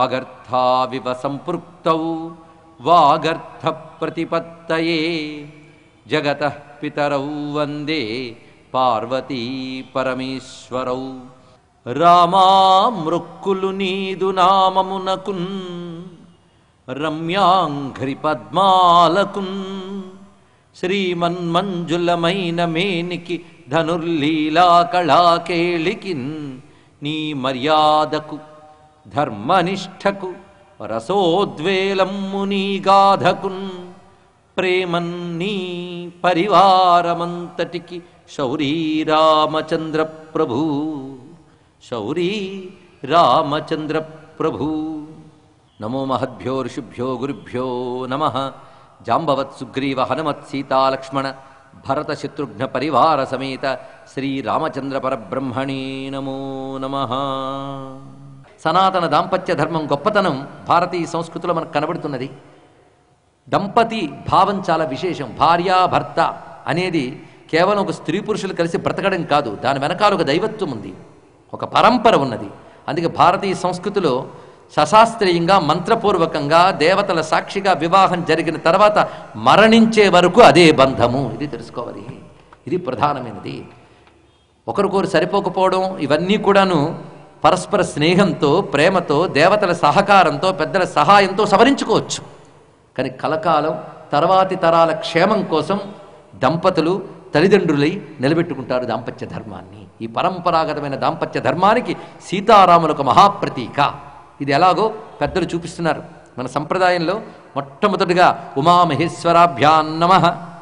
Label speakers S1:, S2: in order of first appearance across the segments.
S1: వాగర్థావివ సంపృక్తౌ వాగర్థ ప్రతిపత్తయే జగత పితరౌ వందే పార్వతీ పరమేశ్వరౌ రామామృక్కులు నీదు నామమునకున్ రమ్యాంఘ్రి పద్మాలకున్ శ్రీమన్మంజులమైన మేనికి ధనుర్లీలా కళాకేళికిన్ నీ మర్యాదకు ధర్మనిష్టకు రసోద్వేలమ్ము నీ గాధకున్ ప్రేమన్నీ పరివారమంతటికి శౌరీ రామచంద్ర ప్రభు శౌరీ రామచంద్ర ప్రభు నమో మహద్భ్యో ఋషిభ్యో గురుభ్యో నమ జాంబవత్ సుగ్రీవ హనుమత్ సీతాలక్ష్మణ భరత శత్రుఘ్న పరివార సమేత శ్రీరామచంద్ర పరబ్రహ్మణే నమో నమ సనాతన దాంపత్య ధర్మం గొప్పతనం భారతీయ సంస్కృతిలో మనకు కనబడుతున్నది దంపతి భావం చాలా విశేషం భార్య భర్త అనేది కేవలం ఒక స్త్రీ పురుషులు కలిసి బ్రతకడం కాదు దాని వెనకాల ఒక దైవత్వం ఉంది ఒక పరంపర ఉన్నది అందుకే భారతీయ సంస్కృతిలో సశాస్త్రీయంగా మంత్రపూర్వకంగా దేవతల సాక్షిగా వివాహం జరిగిన తర్వాత మరణించే వరకు అదే బంధము ఇది తెలుసుకోవాలి ఇది ప్రధానమైనది ఒకరికొకరు సరిపోకపోవడం ఇవన్నీ కూడాను పరస్పర స్నేహంతో ప్రేమతో దేవతల సహకారంతో పెద్దల సహాయంతో సవరించుకోవచ్చు కానీ కలకాలం తర్వాతి తరాల క్షేమం కోసం దంపతులు తల్లిదండ్రులై నిలబెట్టుకుంటారు దాంపత్య ధర్మాన్ని ఈ పరంపరాగతమైన దాంపత్య ధర్మానికి సీతారాములకు మహాప్రతీక ఇది ఎలాగో పెద్దలు చూపిస్తున్నారు మన సంప్రదాయంలో మొట్టమొదటిగా ఉమామహేశ్వరాభ్యాం నమ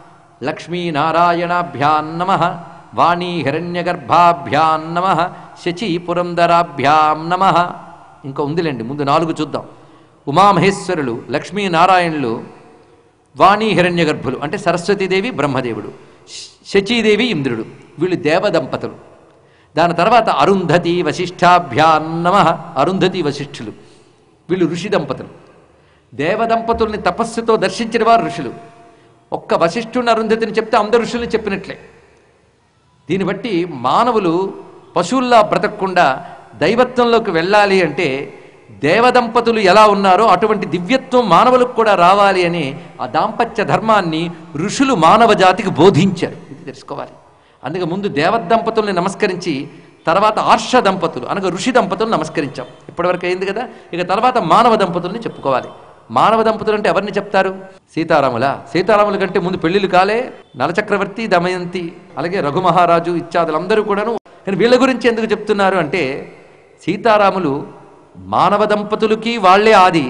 S1: లక్ష్మీనారాయణాభ్యాం నమ వాణీ హిరణ్యగర్భాభ్యాం నమ శచి పురందరాభ్యాం నమ ఇంకా ఉందిలేండి ముందు నాలుగు చూద్దాం ఉమామహేశ్వరులు లక్ష్మీనారాయణులు వాణీ హిరణ్యగర్భులు అంటే సరస్వతీదేవి బ్రహ్మదేవుడు శ- శచీదేవి ఇంద్రుడు వీళ్ళు దేవదంపతులు దాని తర్వాత అరుంధతి వశిష్ఠాభ్యాం నమ అరుంధతి వశిష్ఠులు వీళ్ళు ఋషి దంపతులు దేవదంపతుల్ని తపస్సుతో దర్శించిన వారు ఋషులు ఒక్క వశిష్ఠుని అరుంధతిని చెప్తే అందరు ఋషుల్ని చెప్పినట్లే దీన్ని బట్టి మానవులు పశువుల్లా బ్రతకకుండా దైవత్వంలోకి వెళ్ళాలి అంటే దేవదంపతులు ఎలా ఉన్నారో అటువంటి దివ్యత్వం మానవులకు కూడా రావాలి అని ఆ దాంపత్య ధర్మాన్ని ఋషులు మానవ జాతికి బోధించారు ఇది తెలుసుకోవాలి అందుకే ముందు దేవదంపతుల్ని నమస్కరించి తర్వాత ఆర్ష దంపతులు అనగా ఋషి దంపతులు నమస్కరించాం ఇప్పటివరకు అయింది కదా ఇక తర్వాత మానవ దంపతుల్ని చెప్పుకోవాలి మానవ దంపతులు అంటే ఎవరిని చెప్తారు సీతారాముల సీతారాముల కంటే ముందు పెళ్లిళ్ళు కాలే నలచక్రవర్తి దమయంతి అలాగే రఘుమహారాజు ఇత్యాదులందరూ కూడాను కానీ వీళ్ళ గురించి ఎందుకు చెప్తున్నారు అంటే సీతారాములు మానవ దంపతులకి వాళ్ళే ఆది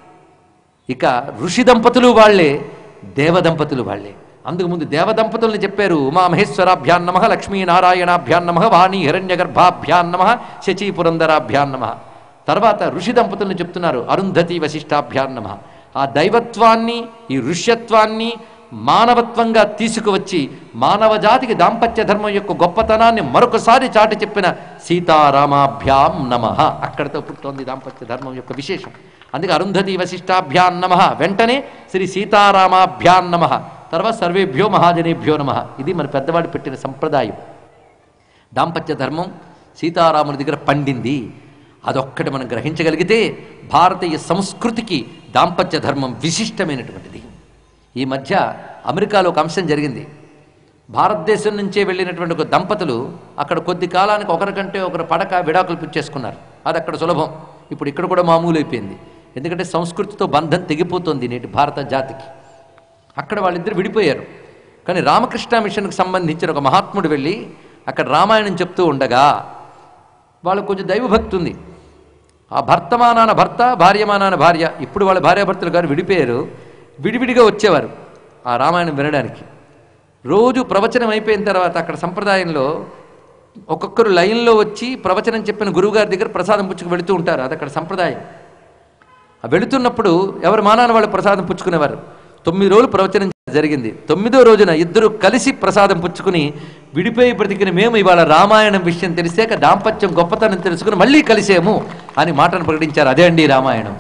S1: ఇక ఋషి దంపతులు వాళ్ళే దేవదంపతులు వాళ్ళే అందుకు ముందు దేవదంపతుల్ని చెప్పారు ఉమామహేశ్వరాభ్యాన్ నమ లక్ష్మీనారాయణాభ్యాన్ నమ వాణి హిరణ్యగర్భాభ్యాన్ నమ శచీ పురందరాభ్యాన్ నమ తర్వాత ఋషి దంపతుల్ని చెప్తున్నారు అరుంధతి వశిష్టాభ్యాన్ నమ ఆ దైవత్వాన్ని ఈ ఋష్యత్వాన్ని మానవత్వంగా తీసుకువచ్చి మానవ జాతికి దాంపత్య ధర్మం యొక్క గొప్పతనాన్ని మరొకసారి చాటి చెప్పిన సీతారామాభ్యాం నమ అక్కడితో పుట్టుతోంది దాంపత్య ధర్మం యొక్క విశేషం అందుకే అరుంధతి వశిష్టాభ్యాం నమ వెంటనే శ్రీ సీతారామాభ్యాం నమ తర్వాత సర్వేభ్యో మహాజనేభ్యో నమ ఇది మన పెద్దవాడు పెట్టిన సంప్రదాయం దాంపత్య ధర్మం సీతారాముల దగ్గర పండింది అదొక్కటి మనం గ్రహించగలిగితే భారతీయ సంస్కృతికి దాంపత్య ధర్మం విశిష్టమైనటువంటిది ఈ మధ్య అమెరికాలో ఒక అంశం జరిగింది భారతదేశం నుంచే వెళ్ళినటువంటి ఒక దంపతులు అక్కడ కొద్ది కాలానికి ఒకరికంటే ఒకరు పడక విడాకులు పుచ్చేసుకున్నారు అది అక్కడ సులభం ఇప్పుడు ఇక్కడ కూడా మామూలు అయిపోయింది ఎందుకంటే సంస్కృతితో బంధం తెగిపోతుంది నేటి భారత జాతికి అక్కడ వాళ్ళిద్దరు విడిపోయారు కానీ రామకృష్ణ మిషన్కి సంబంధించిన ఒక మహాత్ముడు వెళ్ళి అక్కడ రామాయణం చెప్తూ ఉండగా వాళ్ళకు కొంచెం దైవభక్తి ఉంది ఆ భర్తమానాన భర్త భార్యమానాన భార్య ఇప్పుడు వాళ్ళ భార్యాభర్తలు గారు విడిపోయారు విడివిడిగా వచ్చేవారు ఆ రామాయణం వినడానికి రోజు ప్రవచనం అయిపోయిన తర్వాత అక్కడ సంప్రదాయంలో ఒక్కొక్కరు లైన్లో వచ్చి ప్రవచనం చెప్పిన గురువుగారి దగ్గర ప్రసాదం పుచ్చుకు వెళుతూ ఉంటారు అది అక్కడ సంప్రదాయం ఆ వెళుతున్నప్పుడు ఎవరు మానాన వాళ్ళు ప్రసాదం పుచ్చుకునేవారు తొమ్మిది రోజులు ప్రవచనం జరిగింది తొమ్మిదో రోజున ఇద్దరు కలిసి ప్రసాదం పుచ్చుకుని విడిపోయి బ్రతికిన మేము ఇవాళ రామాయణం విషయం తెలిసాక దాంపత్యం గొప్పతనం తెలుసుకుని మళ్ళీ కలిసేము అని మాటను ప్రకటించారు అదే అండి రామాయణం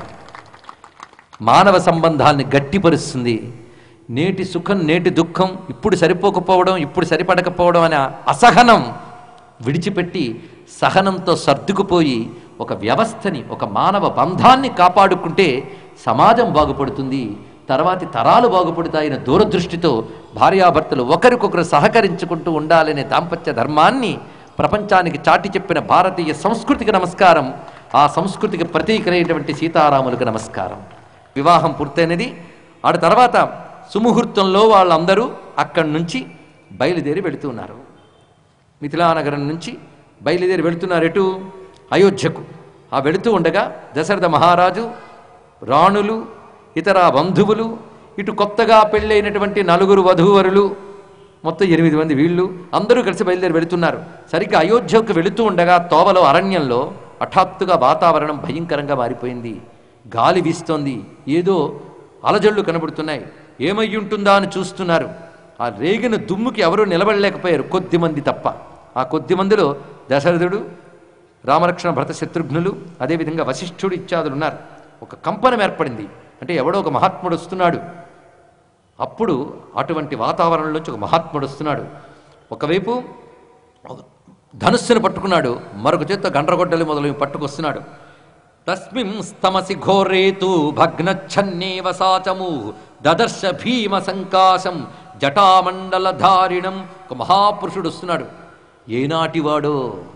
S1: మానవ సంబంధాల్ని గట్టిపరుస్తుంది నేటి సుఖం నేటి దుఃఖం ఇప్పుడు సరిపోకపోవడం ఇప్పుడు సరిపడకపోవడం అనే అసహనం విడిచిపెట్టి సహనంతో సర్దుకుపోయి ఒక వ్యవస్థని ఒక మానవ బంధాన్ని కాపాడుకుంటే సమాజం బాగుపడుతుంది తర్వాతి తరాలు బాగుపడతాయన్న దూరదృష్టితో భార్యాభర్తలు ఒకరికొకరు సహకరించుకుంటూ ఉండాలనే దాంపత్య ధర్మాన్ని ప్రపంచానికి చాటి చెప్పిన భారతీయ సంస్కృతికి నమస్కారం ఆ సంస్కృతికి ప్రతీకరైనటువంటి సీతారాములకు నమస్కారం వివాహం పూర్తయినది ఆడ తర్వాత సుముహూర్తంలో వాళ్ళందరూ అక్కడి నుంచి బయలుదేరి వెళుతున్నారు మిథిలానగరం నుంచి బయలుదేరి వెళుతున్నారు ఎటు అయోధ్యకు ఆ వెళుతూ ఉండగా దశరథ మహారాజు రాణులు ఇతర బంధువులు ఇటు కొత్తగా పెళ్ళైనటువంటి నలుగురు వధూవరులు మొత్తం ఎనిమిది మంది వీళ్ళు అందరూ కలిసి బయలుదేరి వెళుతున్నారు సరిగ్గా అయోధ్యకు వెళుతూ ఉండగా తోవలో అరణ్యంలో హఠాత్తుగా వాతావరణం భయంకరంగా మారిపోయింది గాలి వీస్తోంది ఏదో అలజళ్ళు కనబడుతున్నాయి ఏమై ఉంటుందా అని చూస్తున్నారు ఆ రేగిన దుమ్ముకి ఎవరూ నిలబడలేకపోయారు కొద్ది మంది తప్ప ఆ కొద్ది మందిలో దశరథుడు రామరక్షణ భరత శత్రుఘ్నులు అదేవిధంగా వశిష్ఠుడు ఇత్యాదులు ఉన్నారు ఒక కంపనం ఏర్పడింది అంటే ఎవడో ఒక మహాత్ముడు వస్తున్నాడు అప్పుడు అటువంటి వాతావరణంలోంచి ఒక మహాత్ముడు వస్తున్నాడు ఒకవైపు ఒక ధనుస్సును పట్టుకున్నాడు మరొక చేత్తో గండ్రగొడ్డలి మొదలు పట్టుకొస్తున్నాడు తస్మిం స్తమసి ఘోరేతు భగ్నచ్ఛన్నేవ సాచము దదర్శ భీమ సంకాశం జటామండలధారిణం ఒక మహాపురుషుడు వస్తున్నాడు ఏనాటివాడో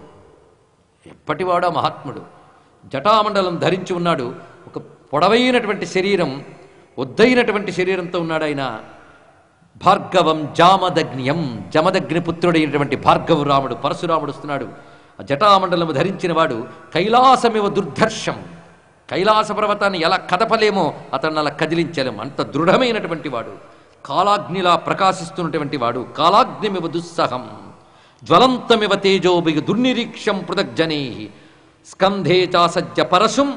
S1: ఎప్పటివాడో మహాత్ముడు జటామండలం ధరించి ఉన్నాడు ఒక పొడవైనటువంటి శరీరం ఒద్దైనటువంటి శరీరంతో ఉన్నాడు ఆయన భార్గవం జామదగ్నియం జమదగ్ని పుత్రుడైనటువంటి భార్గవ రాముడు పరశురాముడు వస్తున్నాడు ఆ జటామండలము ధరించిన వాడు కైలాసమివ దుర్ధర్షం కైలాస పర్వతాన్ని ఎలా కదపలేమో అతన్ని అలా కదిలించలేము అంత దృఢమైనటువంటి వాడు కాలాగ్నిలా ప్రకాశిస్తున్నటువంటి వాడు కాలాగ్నిమివ దుస్సహం జ్వలంతమివ తేజోభిగ దుర్నిరీక్షం పృథగ్జనే స్కంధే చాసజ్జ పరశుం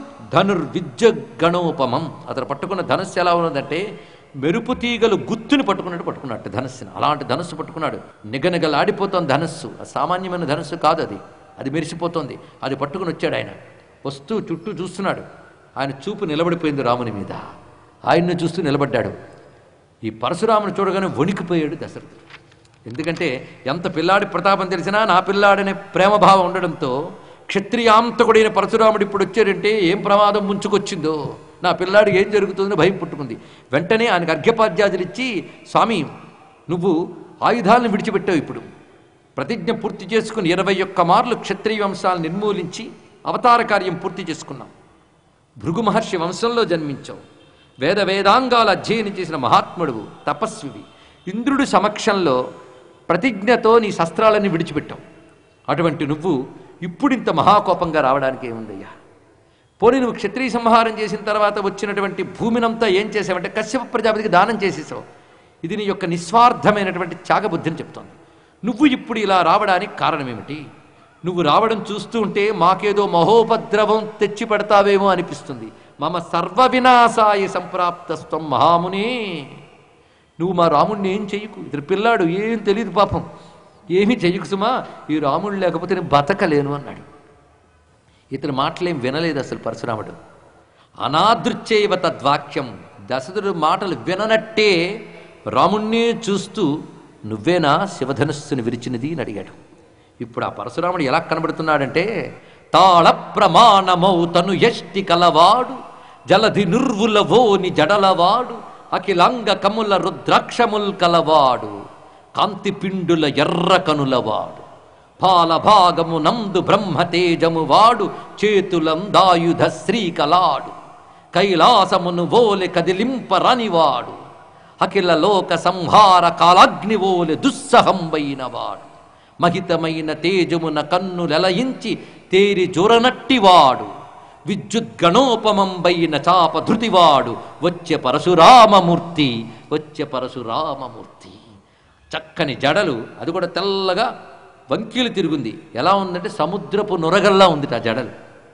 S1: ధనుర్విద్యగణోపమం అతను పట్టుకున్న ధనుస్సు ఎలా ఉన్నదంటే మెరుపు తీగలు గుత్తుని పట్టుకున్నట్టు పట్టుకున్నట్టు ధనుస్సుని అలాంటి ధనుస్సు పట్టుకున్నాడు నిగనిగలాడిపోతోంది ధనుస్సు అది సామాన్యమైన ధనుస్సు కాదు అది అది మెరిసిపోతోంది అది పట్టుకుని వచ్చాడు ఆయన వస్తూ చుట్టూ చూస్తున్నాడు ఆయన చూపు నిలబడిపోయింది రాముని మీద ఆయన్ను చూస్తూ నిలబడ్డాడు ఈ పరశురాముని చూడగానే వణికిపోయాడు దశరథుడు ఎందుకంటే ఎంత పిల్లాడి ప్రతాపం తెలిసినా నా పిల్లాడనే ప్రేమభావం ఉండడంతో క్షత్రియాంతకుడైన పరశురాముడు ఇప్పుడు వచ్చాడంటే ఏం ప్రమాదం ముంచుకొచ్చిందో నా పిల్లాడికి ఏం జరుగుతుందో భయం పుట్టుకుంది వెంటనే ఆయనకు అర్ఘ్యపాద్యాదులు ఇచ్చి స్వామి నువ్వు ఆయుధాలను విడిచిపెట్టావు ఇప్పుడు ప్రతిజ్ఞ పూర్తి చేసుకుని ఇరవై ఒక్క మార్లు క్షత్రియ వంశాలను నిర్మూలించి అవతార కార్యం పూర్తి చేసుకున్నాం భృగు మహర్షి వంశంలో జన్మించావు వేద వేదాంగాలు అధ్యయనం చేసిన మహాత్ముడువు తపస్వివి ఇంద్రుడి సమక్షంలో ప్రతిజ్ఞతో నీ శస్త్రాలని విడిచిపెట్టావు అటువంటి నువ్వు ఇప్పుడింత మహాకోపంగా రావడానికి ఏముందయ్యా పోనీ నువ్వు క్షత్రియ సంహారం చేసిన తర్వాత వచ్చినటువంటి భూమినంతా ఏం చేసావంటే కశ్యప ప్రజాపతికి దానం చేసేసావు ఇది నీ యొక్క నిస్వార్థమైనటువంటి త్యాగబుద్ధిని చెప్తోంది నువ్వు ఇప్పుడు ఇలా రావడానికి కారణమేమిటి నువ్వు రావడం చూస్తూ ఉంటే మాకేదో మహోపద్రవం తెచ్చి పెడతావేమో అనిపిస్తుంది మమ సర్వ వినాశాయ సంప్రాప్తస్వం మహాముని నువ్వు మా రాముణ్ణి ఏం చెయ్యకు ఇద్దరు పిల్లాడు ఏం తెలియదు పాపం ఏమీ చెయ్యకు సుమా ఈ రాముడు లేకపోతే నేను బతకలేను అన్నాడు ఇతని మాటలేం వినలేదు అసలు పరశురాముడు అనాదృచ్చేవ తద్వాక్యం దశరథుడు మాటలు విననట్టే రాముణ్ణే చూస్తూ నువ్వేనా శివధనుస్సుని విరిచినది అని అడిగాడు ఇప్పుడు ఆ పరశురాముడు ఎలా కనబడుతున్నాడంటే తాళ ప్రమాణమౌ తను ఎష్టి కలవాడు జలధి నిర్వులవోని జడలవాడు అఖిలాంగ కముల రుద్రాక్షముల్ కలవాడు కాంతి పిండుల ఎర్ర కనులవాడు పాలభాగము నందు బ్రహ్మతేజము వాడు చేతులందాయుధ శ్రీకలాడు కైలాసమును ఓలె కదిలింపరనివాడు అఖిల లోక సంహార కాలాగ్ని ఓలె దుస్సహంబైన వాడు మహితమైన తేజమున కన్నులెలయించి తేరి జొరనట్టివాడు విద్యుద్గణోపమంబైన చాప ధృతివాడు వచ్చే పరశురామమూర్తి వచ్చే పరశురామమూర్తి చక్కని జడలు అది కూడా తెల్లగా వంకీలు తిరుగుంది ఎలా ఉందంటే సముద్రపు నొరగల్లా ఉంది ఆ జడలు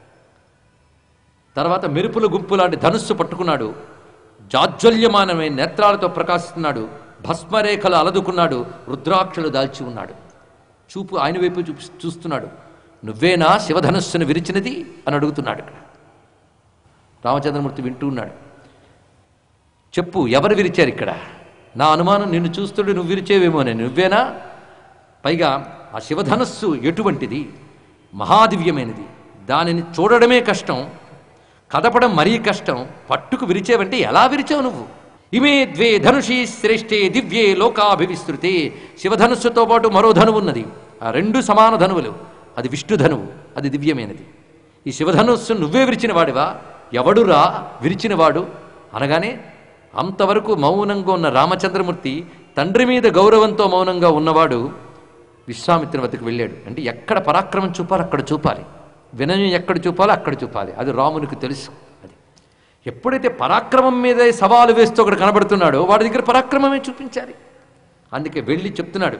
S1: తర్వాత మెరుపుల గుంపు లాంటి ధనుస్సు పట్టుకున్నాడు జాజ్వల్యమానమైన నేత్రాలతో ప్రకాశిస్తున్నాడు భస్మరేఖలు అలదుకున్నాడు రుద్రాక్షలు దాల్చి ఉన్నాడు చూపు ఆయన వైపు చూపి చూస్తున్నాడు నువ్వేనా శివధనుస్సును విరిచినది అని అడుగుతున్నాడు ఇక్కడ రామచంద్రమూర్తి వింటూ ఉన్నాడు చెప్పు ఎవరు విరిచారు ఇక్కడ నా అనుమానం నిన్ను చూస్తుంటే నువ్వు విరిచేవేమో నేను నువ్వేనా పైగా ఆ శివధనస్సు ఎటువంటిది మహాదివ్యమైనది దానిని చూడడమే కష్టం కదపడం మరీ కష్టం పట్టుకు విరిచేవంటే ఎలా విరిచావు నువ్వు ఇమే ద్వే ధనుషి శ్రేష్ఠే దివ్యే లోకాభివిస్తృతే శివధనుస్సుతో పాటు మరో ధనువు ఉన్నది ఆ రెండు సమాన ధనువులు అది విష్ణు ధనువు అది దివ్యమైనది ఈ శివధనుస్సు నువ్వే విరిచిన వాడివా ఎవడురా విరిచినవాడు అనగానే అంతవరకు మౌనంగా ఉన్న రామచంద్రమూర్తి తండ్రి మీద గౌరవంతో మౌనంగా ఉన్నవాడు విశ్వామిత్రుని వద్దకు వెళ్ళాడు అంటే ఎక్కడ పరాక్రమం చూపాలో అక్కడ చూపాలి వినయం ఎక్కడ చూపాలో అక్కడ చూపాలి అది రామునికి తెలుసు అది ఎప్పుడైతే పరాక్రమం మీదే సవాలు వేస్తూ ఒకడు కనబడుతున్నాడో వాడి దగ్గర పరాక్రమమే చూపించాలి అందుకే వెళ్ళి చెప్తున్నాడు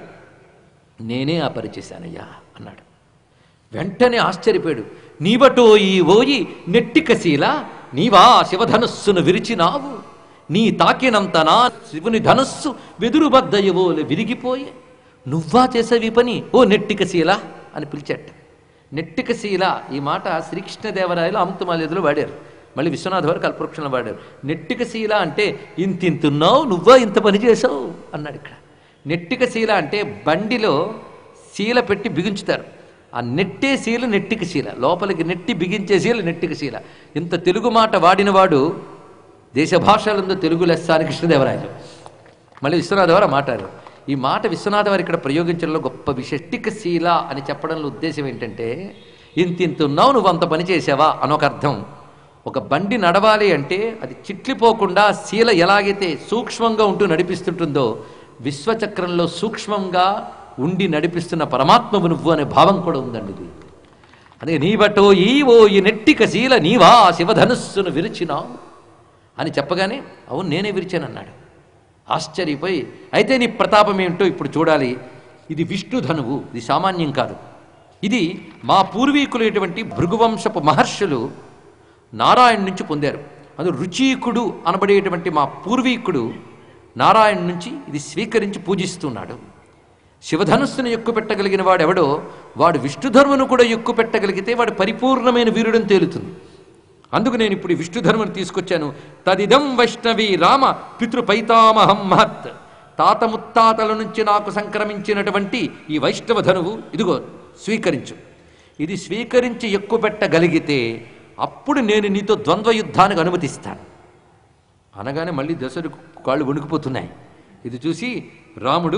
S1: నేనే ఆ పని చేశానయ్యా అన్నాడు వెంటనే ఆశ్చర్యపోయాడు నీవటో ఈ ఓయి నెట్టికశీల నీవా శివధనుస్సును విరిచినావు నీ తాకినంతనా శివుని ధనుస్సు వెదురుబద్దయవోలు విరిగిపోయే నువ్వా చేసేవి పని ఓ నెట్టికశీల అని పిలిచాట నెట్టికశీల ఈ మాట శ్రీకృష్ణదేవరాయలు అమృతమాలేదులో వాడారు మళ్ళీ విశ్వనాథ వారు కల్పవృక్షంలో వాడారు నెట్టికశీల అంటే ఇంతింతున్నావు నువ్వా ఇంత పని చేసావు అన్నాడు ఇక్కడ నెట్టికశీల అంటే బండిలో శీల పెట్టి బిగించుతారు ఆ నెట్టే శీల నెట్టిక శీల లోపలికి నెట్టి బిగించే శీల నెట్టిక శీల ఇంత తెలుగు మాట వాడినవాడు దేశ భాషలందు తెలుగు లెస్స అని కృష్ణదేవరాయలు మళ్ళీ విశ్వనాథ వారు మాట్లాడారు ఈ మాట విశ్వనాథ వారు ఇక్కడ ప్రయోగించడంలో గొప్ప విశిష్టిక శీల అని చెప్పడంలో ఉద్దేశం ఏంటంటే ఇంత ఇంత ఉన్నావు నువ్వు అంత పని చేసావా అనొక అర్థం ఒక బండి నడవాలి అంటే అది చిట్లిపోకుండా శీల ఎలాగైతే సూక్ష్మంగా ఉంటూ నడిపిస్తుంటుందో విశ్వచక్రంలో సూక్ష్మంగా ఉండి నడిపిస్తున్న పరమాత్మవు నువ్వు అనే భావం కూడా ఉందండి ఇది అదే నీవటో ఈ ఓ ఈ నెట్టిక శీల నీవా శివధనుస్సును విరిచినావు అని చెప్పగానే అవును నేనే విరిచానన్నాడు ఆశ్చర్యపోయి అయితే నీ ప్రతాపం ఏమిటో ఇప్పుడు చూడాలి ఇది విష్ణు ధనువు ఇది సామాన్యం కాదు ఇది మా పూర్వీకులైనటువంటి భృగువంశపు మహర్షులు నారాయణ నుంచి పొందారు అది రుచీకుడు అనబడేటువంటి మా పూర్వీకుడు నారాయణ నుంచి ఇది స్వీకరించి పూజిస్తున్నాడు శివధనుస్సును ఎక్కుపెట్టగలిగిన వాడెవడో వాడు విష్ణుధర్మను కూడా ఎక్కుపెట్టగలిగితే వాడు పరిపూర్ణమైన వీరుడని తేలుతుంది అందుకు నేను ఇప్పుడు ఈ విష్ణుధర్మను తీసుకొచ్చాను తదిదం వైష్ణవి రామ పితృపైతామహం మహత్ తాత ముత్తాతల నుంచి నాకు సంక్రమించినటువంటి ఈ వైష్ణవ ధనువు ఇదిగో స్వీకరించు ఇది స్వీకరించి ఎక్కుపెట్టగలిగితే అప్పుడు నేను నీతో ద్వంద్వ యుద్ధానికి అనుమతిస్తాను అనగానే మళ్ళీ దశరు కాళ్ళు వణుకుపోతున్నాయి ఇది చూసి రాముడు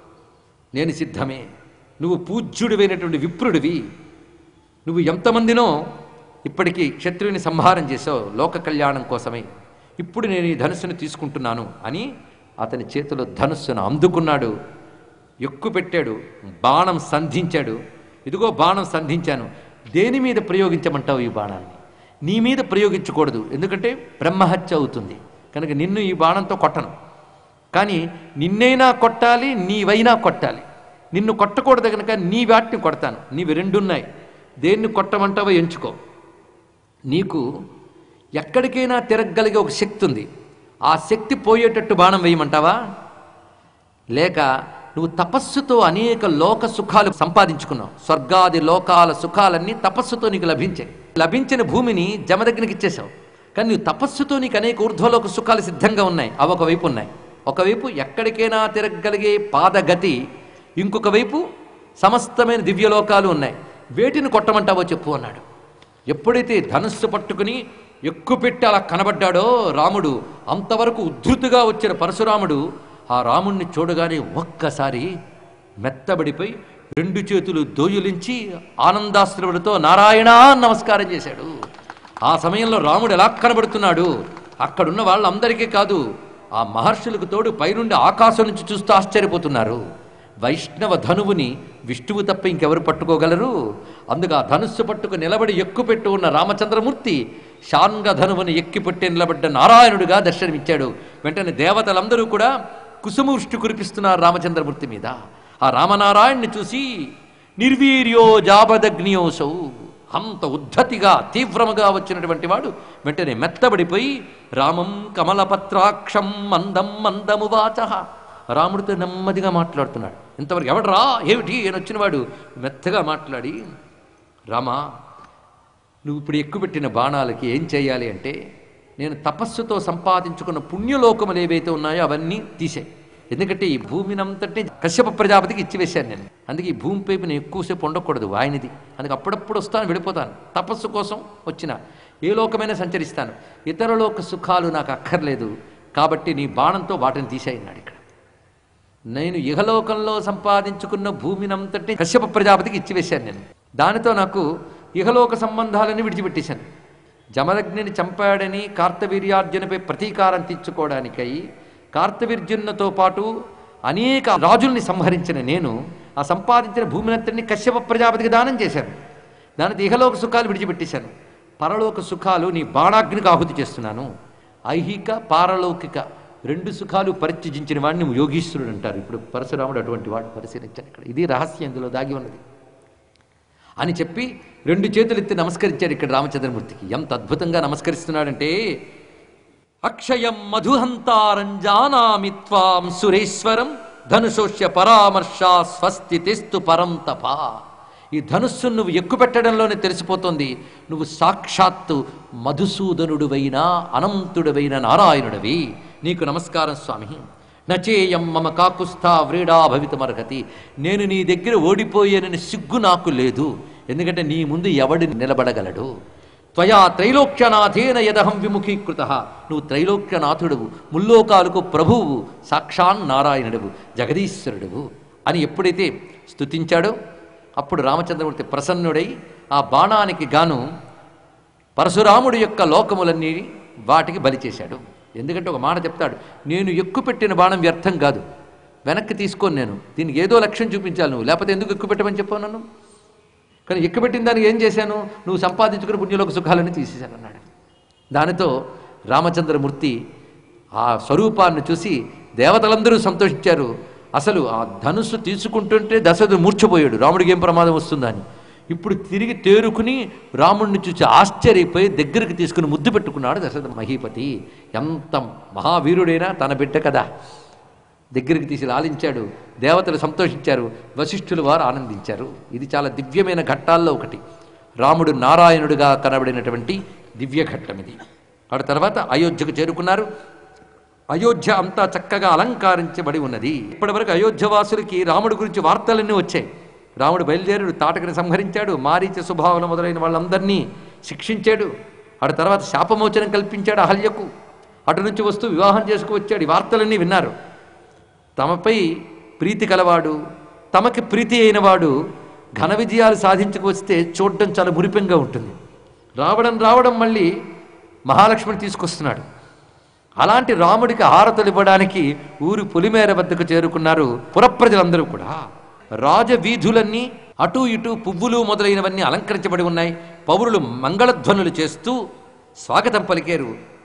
S1: నేను సిద్ధమే నువ్వు పూజ్యుడివైనటువంటి విప్రుడివి నువ్వు ఎంతమందినో ఇప్పటికీ క్షత్రుని సంహారం చేసావు లోక కళ్యాణం కోసమే ఇప్పుడు నేను ఈ ధనుస్సును తీసుకుంటున్నాను అని అతని చేతిలో ధనుస్సును అందుకున్నాడు ఎక్కు పెట్టాడు బాణం సంధించాడు ఇదిగో బాణం సంధించాను దేని మీద ప్రయోగించమంటావు ఈ బాణాన్ని నీ మీద ప్రయోగించకూడదు ఎందుకంటే బ్రహ్మహత్య అవుతుంది కనుక నిన్ను ఈ బాణంతో కొట్టను కానీ నిన్నైనా కొట్టాలి నీవైనా కొట్టాలి నిన్ను కొట్టకూడదు కనుక నీ వాటిని కొడతాను నీవి రెండున్నాయి దేన్ని కొట్టమంటావో ఎంచుకో నీకు ఎక్కడికైనా తిరగగలిగే ఒక శక్తి ఉంది ఆ శక్తి పోయేటట్టు బాణం వేయమంటావా లేక నువ్వు తపస్సుతో అనేక లోక సుఖాలు సంపాదించుకున్నావు స్వర్గాది లోకాల సుఖాలన్నీ తపస్సుతో నీకు లభించాయి లభించిన భూమిని జమదగ్నికి ఇచ్చేశావు కానీ నువ్వు తపస్సుతో నీకు అనేక ఊర్ధ్వలోక సుఖాలు సిద్ధంగా ఉన్నాయి అవి ఒకవైపు ఉన్నాయి ఒకవైపు ఎక్కడికైనా తిరగగలిగే పాదగతి ఇంకొక వైపు సమస్తమైన దివ్యలోకాలు ఉన్నాయి వేటిని కొట్టమంటావో చెప్పు అన్నాడు ఎప్పుడైతే ధనుస్సు పట్టుకుని ఎక్కుపెట్టి అలా కనబడ్డాడో రాముడు అంతవరకు ఉద్ధృతిగా వచ్చిన పరశురాముడు ఆ రాముణ్ణి చూడగానే ఒక్కసారి మెత్తబడిపోయి రెండు చేతులు దోయులించి ఆనందాశ్రముడితో నారాయణ అని నమస్కారం చేశాడు ఆ సమయంలో రాముడు ఎలా కనబడుతున్నాడు అక్కడున్న వాళ్ళందరికీ కాదు ఆ మహర్షులకు తోడు పైనుండి ఆకాశం నుంచి చూస్తూ ఆశ్చర్యపోతున్నారు వైష్ణవ ధనువుని విష్ణువు తప్ప ఇంకెవరు పట్టుకోగలరు అందుకు ఆ ధనుస్సు పట్టుకు నిలబడి ఎక్కుపెట్టు ఉన్న రామచంద్రమూర్తి శాంగ ధనువుని ఎక్కిపెట్టి నిలబడ్డ నారాయణుడిగా దర్శనమిచ్చాడు వెంటనే దేవతలందరూ కూడా కుసుమవృష్టి కురిపిస్తున్నారు రామచంద్రమూర్తి మీద ఆ రామనారాయణ్ణి చూసి నిర్వీర్యో జాబదగ్నియోసౌ అంత ఉద్ధతిగా తీవ్రముగా వచ్చినటువంటి వాడు వెంటనే మెత్తబడిపోయి రామం కమలపత్రాక్షం మందం మందము వాచ రాముడితో నెమ్మదిగా మాట్లాడుతున్నాడు ఇంతవరకు ఎవడరా ఏమిటి అని వచ్చినవాడు మెత్తగా మాట్లాడి రామా నువ్వు ఇప్పుడు ఎక్కుపెట్టిన బాణాలకి ఏం చేయాలి అంటే నేను తపస్సుతో సంపాదించుకున్న పుణ్యలోకములు ఏవైతే ఉన్నాయో అవన్నీ తీసే ఎందుకంటే ఈ భూమిని అంతటి కశ్యప ప్రజాపతికి ఇచ్చివేశాను నేను అందుకే ఈ భూమిపై నేను ఎక్కువసేపు ఉండకూడదు ఆయనది అందుకే అప్పుడప్పుడు వస్తాను వెళ్ళిపోతాను తపస్సు కోసం వచ్చిన ఏ లోకమైనా సంచరిస్తాను ఇతర లోక సుఖాలు నాకు అక్కర్లేదు కాబట్టి నీ బాణంతో వాటిని తీసేయన్నాడు ఇక్కడ నేను ఇహలోకంలో సంపాదించుకున్న భూమినంతటి కశ్యప ప్రజాపతికి ఇచ్చివేశాను నేను దానితో నాకు ఇహలోక సంబంధాలని విడిచిపెట్టేశాను జమదగ్నిని చంపాడని కార్తవీర్యార్జునపై ప్రతీకారం తీర్చుకోవడానికై కార్తవీర్జునతో పాటు అనేక రాజుల్ని సంహరించిన నేను ఆ సంపాదించిన భూమినంతటిని కశ్యప ప్రజాపతికి దానం చేశాను దానితో ఇహలోక సుఖాలు విడిచిపెట్టేశాను పరలోక సుఖాలు నీ బాణాగ్నికి ఆహుతి చేస్తున్నాను ఐహిక పారలౌకిక రెండు సుఖాలు పరిత్యజించిన వాడిని యోగీశ్వరుడు అంటారు ఇప్పుడు పరశురాముడు అటువంటి వాడు పరిశీలించాను ఇక్కడ ఇది రహస్యం ఇందులో దాగి ఉన్నది అని చెప్పి రెండు చేతులు ఎత్తి నమస్కరించాడు ఇక్కడ రామచంద్రమూర్తికి ఎంత అద్భుతంగా నమస్కరిస్తున్నాడంటే అక్షయం మధుహంతారం జానామి త్వాం సురేశ్వరం ధనుషోష్య పరామర్శ స్వస్తి తెస్తు పరం తప ఈ ధనుస్సు నువ్వు ఎక్కుపెట్టడంలోనే తెలిసిపోతుంది నువ్వు సాక్షాత్తు మధుసూదనుడువైన అనంతుడువైన నారాయణుడవి నీకు నమస్కారం స్వామి నచేయం మమ కాకుస్థా వ్రీడా భవితమర్హతి నేను నీ దగ్గర ఓడిపోయానని సిగ్గు నాకు లేదు ఎందుకంటే నీ ముందు ఎవడు నిలబడగలడు త్వయా త్రైలోక్యనాథేన యదహం విముఖీకృత నువ్వు త్రైలోక్యనాథుడవు ముల్లోకాలకు ప్రభువు సాక్షాన్ నారాయణుడవు జగదీశ్వరుడవు అని ఎప్పుడైతే స్తుతించాడో అప్పుడు రామచంద్రమూర్తి ప్రసన్నుడై ఆ బాణానికి గాను పరశురాముడి యొక్క లోకములన్నీ వాటికి బలి చేశాడు ఎందుకంటే ఒక మాట చెప్తాడు నేను ఎక్కుపెట్టిన బాణం వ్యర్థం కాదు వెనక్కి తీసుకోను నేను దీనికి ఏదో లక్ష్యం చూపించాలి నువ్వు లేకపోతే ఎందుకు ఎక్కుపెట్టమని చెప్పావు నన్ను కానీ ఎక్కుపెట్టిన దానికి ఏం చేశాను నువ్వు సంపాదించుకున్న పుణ్యలోక సుఖాలని తీసేశాను అన్నాడు దానితో రామచంద్రమూర్తి ఆ స్వరూపాన్ని చూసి దేవతలందరూ సంతోషించారు అసలు ఆ ధనుస్సు తీసుకుంటుంటే దశరథుడు మూర్ఛపోయాడు రాముడికి ఏం ప్రమాదం వస్తుందని ఇప్పుడు తిరిగి తేరుకుని రాముడిని చూసి ఆశ్చర్యపోయి దగ్గరికి తీసుకుని ముద్దు పెట్టుకున్నాడు దశరథ మహీపతి ఎంత మహావీరుడైనా తన బిడ్డ కదా దగ్గరికి తీసి లాలించాడు దేవతలు సంతోషించారు వశిష్ఠులు వారు ఆనందించారు ఇది చాలా దివ్యమైన ఘట్టాల్లో ఒకటి రాముడు నారాయణుడిగా కనబడినటువంటి దివ్య ఘట్టం ఇది ఆ తర్వాత అయోధ్యకు చేరుకున్నారు అయోధ్య అంతా చక్కగా అలంకరించబడి ఉన్నది ఇప్పటివరకు అయోధ్యవాసులకి రాముడి గురించి వార్తలన్నీ వచ్చాయి రాముడు బయలుదేరాడు తాటకని సంహరించాడు మారీచ స్వభావం మొదలైన వాళ్ళందరినీ శిక్షించాడు అటు తర్వాత శాపమోచనం కల్పించాడు అహల్యకు అటు నుంచి వస్తూ వివాహం చేసుకువచ్చాడు ఈ వార్తలన్నీ విన్నారు తమపై ప్రీతి కలవాడు తమకి ప్రీతి అయినవాడు ఘన విజయాలు సాధించుకొస్తే చూడడం చాలా మురిపెంగా ఉంటుంది రావడం రావడం మళ్ళీ మహాలక్ష్మిని తీసుకొస్తున్నాడు అలాంటి రాముడికి హారతులు ఇవ్వడానికి ఊరి పొలిమేర వద్దకు చేరుకున్నారు పురప్రజలందరూ కూడా రాజవీధులన్నీ అటు ఇటు పువ్వులు మొదలైనవన్నీ అలంకరించబడి ఉన్నాయి పౌరులు మంగళధ్వనులు చేస్తూ స్వాగతం పలికారు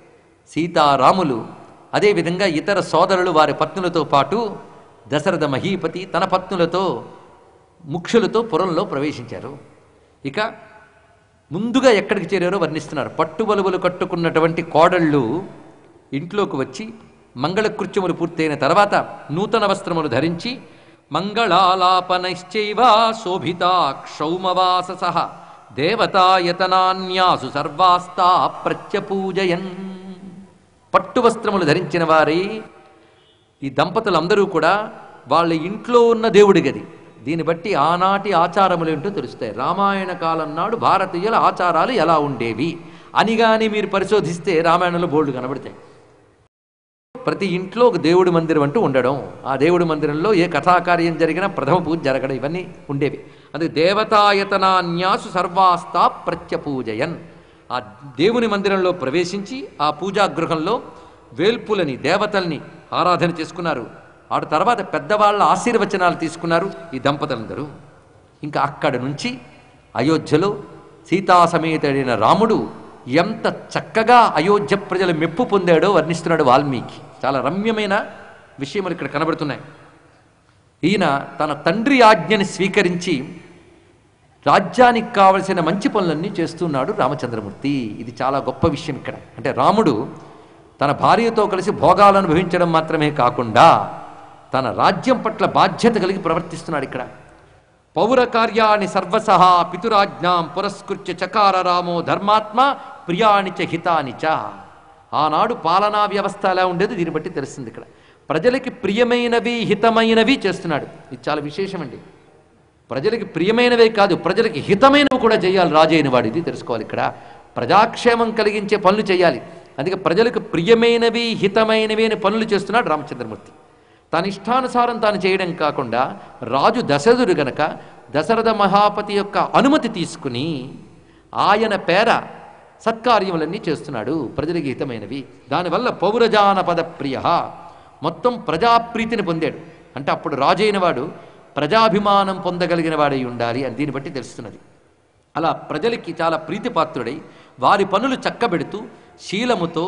S1: సీతారాములు అదేవిధంగా ఇతర సోదరులు వారి పత్నులతో పాటు దశరథ మహీపతి తన పత్నులతో ముఖ్యులతో పురంలో ప్రవేశించారు ఇక ముందుగా ఎక్కడికి చేరారో వర్ణిస్తున్నారు పట్టుబలువలు కట్టుకున్నటువంటి కోడళ్ళు ఇంట్లోకి వచ్చి మంగళకృత్యములు పూర్తయిన తర్వాత నూతన వస్త్రములు ధరించి మంగళాలాపనైశ్చైవ శోభితా క్షౌమవాస సహ దేవతాయతనాన్యాసు సర్వాస్తా ప్రత్యపూజయన్ పట్టు వస్త్రములు ధరించిన వారి ఈ దంపతులందరూ కూడా వాళ్ళ ఇంట్లో ఉన్న దేవుడి గది దీన్ని బట్టి ఆనాటి ఆచారములు ఏంటో తెలుస్తాయి రామాయణ కాలం నాడు భారతీయుల ఆచారాలు ఎలా ఉండేవి అని కానీ మీరు పరిశోధిస్తే రామాయణంలో బోల్డ్ కనబడతాయి ప్రతి ఇంట్లో ఒక దేవుడి మందిరం అంటూ ఉండడం ఆ దేవుడి మందిరంలో ఏ కథాకార్యం జరిగినా ప్రథమ పూజ జరగడం ఇవన్నీ ఉండేవి అందుకే దేవతాయతనాన్యాసు సర్వాస్తా ప్రత్యపూజయన్ ఆ దేవుని మందిరంలో ప్రవేశించి ఆ పూజాగృహంలో వేల్పులని దేవతల్ని ఆరాధన చేసుకున్నారు ఆ తర్వాత పెద్దవాళ్ళ ఆశీర్వచనాలు తీసుకున్నారు ఈ దంపతులందరూ ఇంకా అక్కడి నుంచి అయోధ్యలో సీతా సమేతుడైన రాముడు ఎంత చక్కగా అయోధ్య ప్రజల మెప్పు పొందాడో వర్ణిస్తున్నాడు వాల్మీకి చాలా రమ్యమైన విషయములు ఇక్కడ కనబడుతున్నాయి ఈయన తన తండ్రి ఆజ్ఞని స్వీకరించి రాజ్యానికి కావలసిన మంచి పనులన్నీ చేస్తున్నాడు రామచంద్రమూర్తి ఇది చాలా గొప్ప విషయం ఇక్కడ అంటే రాముడు తన భార్యతో కలిసి భోగాలు అనుభవించడం మాత్రమే కాకుండా తన రాజ్యం పట్ల బాధ్యత కలిగి ప్రవర్తిస్తున్నాడు ఇక్కడ పౌర కార్యాన్ని సర్వసహ పితురాజ్ఞాం పురస్కృత్య చకార రామో ధర్మాత్మ ప్రియాణి చ హితాని చ ఆనాడు పాలనా వ్యవస్థ ఎలా ఉండేది దీన్ని బట్టి తెలుస్తుంది ఇక్కడ ప్రజలకి ప్రియమైనవి హితమైనవి చేస్తున్నాడు ఇది చాలా విశేషమండి ప్రజలకి ప్రియమైనవే కాదు ప్రజలకి హితమైనవి కూడా చేయాలి రాజు అయిన వాడు ఇది తెలుసుకోవాలి ఇక్కడ ప్రజాక్షేమం కలిగించే పనులు చేయాలి అందుకే ప్రజలకు ప్రియమైనవి హితమైనవి అనే పనులు చేస్తున్నాడు రామచంద్రమూర్తి తన ఇష్టానుసారం తాను చేయడం కాకుండా రాజు దశరథుడు గనక దశరథ మహాపతి యొక్క అనుమతి తీసుకుని ఆయన పేర సత్కార్యములన్నీ చేస్తున్నాడు ప్రజలకు హితమైనవి దానివల్ల పౌరజానపద ప్రియ మొత్తం ప్రజాప్రీతిని పొందాడు అంటే అప్పుడు రాజైన వాడు ప్రజాభిమానం పొందగలిగిన వాడై ఉండాలి అని దీన్ని బట్టి తెలుస్తున్నది అలా ప్రజలకి చాలా ప్రీతిపాత్రుడై వారి పనులు చక్కబెడుతూ శీలముతో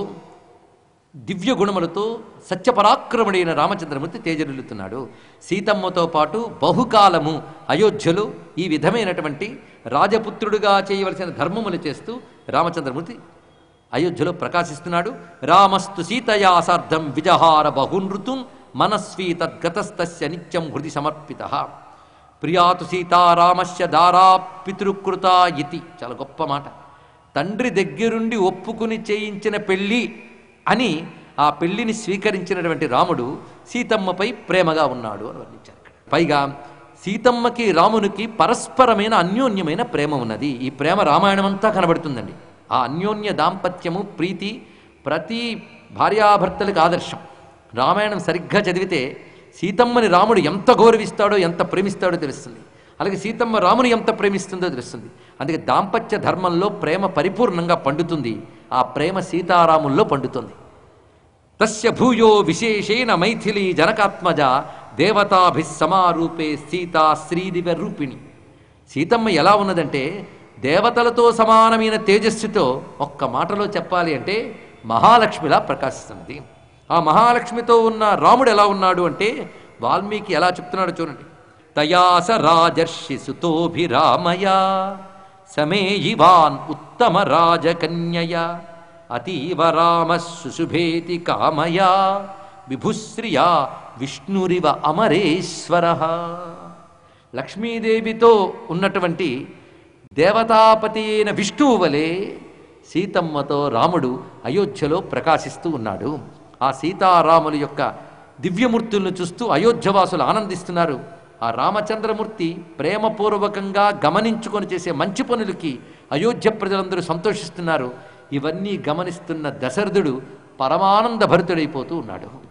S1: దివ్య గుణములతో సత్యపరాక్రముడైన రామచంద్రమూర్తి తేజరిల్లుతున్నాడు సీతమ్మతో పాటు బహుకాలము అయోధ్యలో ఈ విధమైనటువంటి రాజపుత్రుడుగా చేయవలసిన ధర్మములు చేస్తూ రామచంద్రమూర్తి అయోధ్యలో ప్రకాశిస్తున్నాడు రామస్తు సీతయా సార్ధం విజహార బహునృతుం మనస్వీ తద్గతస్తస్య నిత్యం హృది సమర్పిత ప్రియాతు సీతారామస్య దారా పితృకృత ఇతి చాలా గొప్ప మాట తండ్రి దగ్గరుండి ఒప్పుకుని చేయించిన పెళ్ళి అని ఆ పెళ్లిని స్వీకరించినటువంటి రాముడు సీతమ్మపై ప్రేమగా ఉన్నాడు అని వర్ణించారు ఇక్కడ పైగా సీతమ్మకి రామునికి పరస్పరమైన అన్యోన్యమైన ప్రేమ ఉన్నది ఈ ప్రేమ రామాయణం అంతా కనబడుతుందండి ఆ అన్యోన్య దాంపత్యము ప్రీతి ప్రతి భార్యాభర్తలకు ఆదర్శం రామాయణం సరిగ్గా చదివితే సీతమ్మని రాముడు ఎంత గౌరవిస్తాడో ఎంత ప్రేమిస్తాడో తెలుస్తుంది అలాగే సీతమ్మ రాముని ఎంత ప్రేమిస్తుందో తెలుస్తుంది అందుకే దాంపత్య ధర్మంలో ప్రేమ పరిపూర్ణంగా పండుతుంది ఆ ప్రేమ సీతారాముల్లో పండుతుంది తస్య భూయో విశేషేణ మైథిలి జనకాత్మజ దేవతాభిస్సమారూపే సీతా శ్రీదివ రూపిణి సీతమ్మ ఎలా ఉన్నదంటే దేవతలతో సమానమైన తేజస్సుతో ఒక్క మాటలో చెప్పాలి అంటే మహాలక్ష్మిలా ప్రకాశిస్తున్నది ఆ మహాలక్ష్మితో ఉన్న రాముడు ఎలా ఉన్నాడు అంటే వాల్మీకి ఎలా చెప్తున్నాడు చూడండి తయాస రాజర్షి సుతోభిరామయా సమేయివాన్ ఉత్తమ రాజకన్యయ అతీవ రామ శుశుభేతి కామయా విభుశ్రియా విష్ణురివ అమరేశ్వర లక్ష్మీదేవితో ఉన్నటువంటి దేవతాపతి అయిన విష్ణువు వలె సీతమ్మతో రాముడు అయోధ్యలో ప్రకాశిస్తూ ఉన్నాడు ఆ సీతారాముల యొక్క దివ్యమూర్తులను చూస్తూ అయోధ్యవాసులు ఆనందిస్తున్నారు ఆ రామచంద్రమూర్తి ప్రేమపూర్వకంగా గమనించుకొని చేసే మంచి పనులకి అయోధ్య ప్రజలందరూ సంతోషిస్తున్నారు ఇవన్నీ గమనిస్తున్న దశరథుడు పరమానంద భరితుడైపోతూ ఉన్నాడు